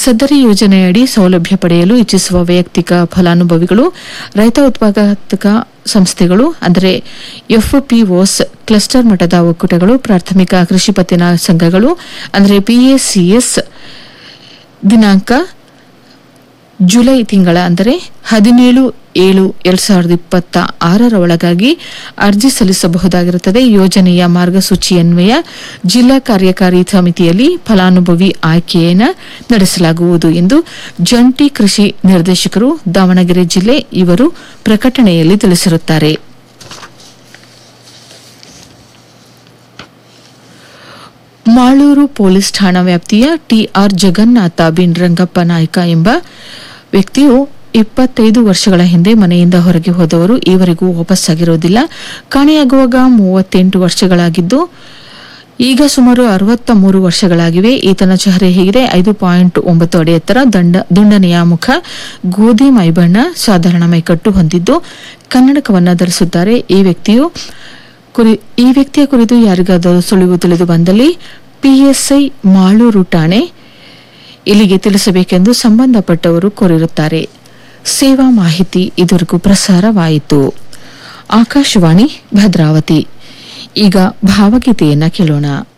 ಸದರಿ ಯೋಜನೆಯಡಿ ಸೌಲಭ್ಯ ಪಡೆಯಲು ಇಚ್ಛಿಸುವ ವೈಯಕ್ತಿಕ ಫಲಾನುಭವಿಗಳು ರೈತ ಉತ್ಪಾದಕ ಸಂಸ್ಥೆಗಳು ಅಂದರೆ ಎಫ್ಪಿಒಸ್ ಕ್ಲಸ್ಟರ್ ಮಟ್ಟದ ಒಕ್ಕೂಟಗಳು ಪ್ರಾಥಮಿಕ ಕೃಷಿ ಪತ್ತಿನ ಸಂಘಗಳು ಅಂದರೆ ಪಿಎಸಿಎಸ್ ದಿನಾಂಕ ಜುಲೈ ತಿಂಗಳ ಅಂದರೆ ಹದಿನೇಳು ಏಳು ಎರಡ್ ಸಾವಿರದ ಇಪ್ಪತ್ತ ಆರರ ಒಳಗಾಗಿ ಅರ್ಜಿ ಸಲ್ಲಿಸಬಹುದಾಗಿರುತ್ತದೆ ಯೋಜನೆಯ ಮಾರ್ಗಸೂಚಿಯನ್ವಯ ಜಿಲ್ಲಾ ಕಾರ್ಯಕಾರಿ ಸಮಿತಿಯಲ್ಲಿ ಫಲಾನುಭವಿ ಆಯ್ಕೆಯನ್ನು ನಡೆಸಲಾಗುವುದು ಎಂದು ಜಂಟಿ ಕೃಷಿ ನಿರ್ದೇಶಕರು ದಾವಣಗೆರೆ ಜಿಲ್ಲೆ ಇವರು ಪ್ರಕಟಣೆಯಲ್ಲಿ ತಿಳಿಸಿರುತ್ತಾರೆ ಮಾಳೂರು ಪೊಲೀಸ್ ಠಾಣಾ ವ್ಯಾಪ್ತಿಯ ಟಿಆರ್ ಜಗನ್ನಾಥ ಬಿನ್ ರಂಗಪ್ಪ ನಾಯ್ಕ ಎಂಬ ವ್ಯಕ್ತಿಯು ಇಪ್ಪತ್ತೈದು ವರ್ಷಗಳ ಹಿಂದೆ ಮನೆಯಿಂದ ಹೊರಗೆ ಹೋದವರು ಈವರೆಗೂ ವಾಪಸ್ಸಾಗಿರುವುದಿಲ್ಲ ಕಾಣೆಯಾಗುವಾಗ ಮೂವತ್ತೆಂಟು ವರ್ಷಗಳಾಗಿದ್ದು ಈಗ ಸುಮಾರು ಅರವತ್ತ ಮೂರು ವರ್ಷಗಳಾಗಿವೆ ಈತನ ಚೆಹರೆ ಹೇಗಿದೆ ಐದು ಪಾಯಿಂಟ್ ಒಂಬತ್ತು ಅಡಿ ಎತ್ತರ ದಂಡ ದುಂಡನೆಯ ಮುಖ ಗೋಧಿ ಮೈಬಣ್ಣ ಸಾಧಾರಣ ಮೈಕಟ್ಟು ಹೊಂದಿದ್ದು ಕನ್ನಡಕವನ್ನ ಧರಿಸುತ್ತಾರೆ ಈ ವ್ಯಕ್ತಿಯು ಕುರಿ ಈ ವ್ಯಕ್ತಿಯ ಕುರಿತು ಯಾರಿಗಾದರೂ ಸುಳಿವು ತಿಳಿದು ಬಂದಲ್ಲಿ ಪಿಎಸ್ಐ ಮಾಳೂರು ಠಾಣೆ ಇಲ್ಲಿಗೆ ತಿಳಿಸಬೇಕೆಂದು ಸಂಬಂಧಪಟ್ಟವರು ಕೋರಿರುತ್ತಾರೆ ಸೇವಾ ಮಾಹಿತಿ ಇದುವರೆಗೂ ಪ್ರಸಾರವಾಯಿತು ಆಕಾಶವಾಣಿ ಭದ್ರಾವತಿ ಈಗ ಭಾವಗೀತೆಯನ್ನ ಕೇಳೋಣ